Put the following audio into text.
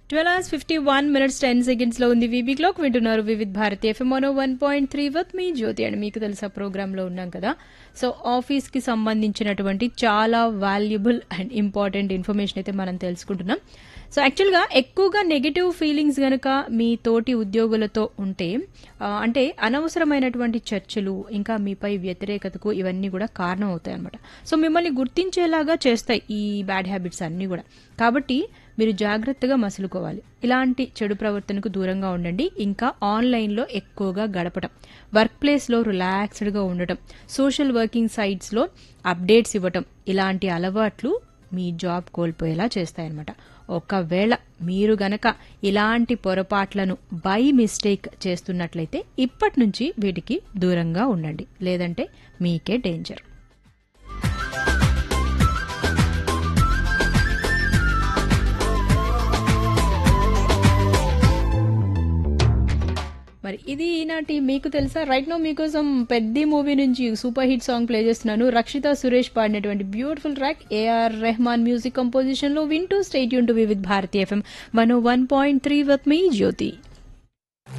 twelve hours fifty one minutes ten seconds లో ఉంది వీబీ క్లాక్ వింటున్నారు Vividh Bharati FM one one point three with me Jyothi అని మీకు తెలుసా ప్రోగ్రామ్ లో ఉన్నాం కదా సో ఆఫీస్ కి సంబంధించినటువంటి చాలా వాల్యుబుల్ అండ్ ఇంపార్టెంట్ ఇన్ఫర్మేషన్ అయితే మనం తెలుసుకుంటున్నాం సో యాక్చువల్గా ఎక్కువగా నెగిటివ్ ఫీలింగ్స్ గనక మీ తోటి ఉద్యోగులతో ఉంటే ఆ, అంటే అనవసరమైనటువంటి చర్చలు ఇంకా మీపై వ్యతిరేకతకు ఇవన్నీ కూడా కారణం అవుతాయి అనమాట సో మిమ్మల్ని గుర్తించేలాగా చేస్తాయి ఈ బ్యాడ్ హ్యాబిట్స్ అన్నీ కూడా కాబట్టి మీరు జాగ్రత్తగా మసులుకోవాలి ఇలాంటి చెడు ప్రవర్తనకు దూరంగా ఉండండి ఇంకా ఆన్లైన్లో ఎక్కువగా గడపటం వర్క్ ప్లేస్లో రిలాక్స్డ్గా ఉండటం సోషల్ వర్కింగ్ సైట్స్లో అప్డేట్స్ ఇవ్వటం ఇలాంటి అలవాట్లు మీ జాబ్ కోల్పోయేలా చేస్తాయన్నమాట ఒకవేళ మీరు గనక ఇలాంటి పొరపాట్లను బై మిస్టేక్ చేస్తున్నట్లయితే ఇప్పటి నుంచి వీటికి దూరంగా ఉండండి లేదంటే మీకే డేంజర్ మరి ఇది ఈనాటి మీకు తెలుసా రైట్ నో మీకోసం పెద్ద మూవీ నుంచి సూపర్ హిట్ సాంగ్ ప్లే చేస్తున్నాను రక్షిత సురేష్ పాడినటువంటి beautiful track A R Rahman music composition లో వింటూ స్టేట్ యూన్ to with Bharati FM one one point three with me Jyothi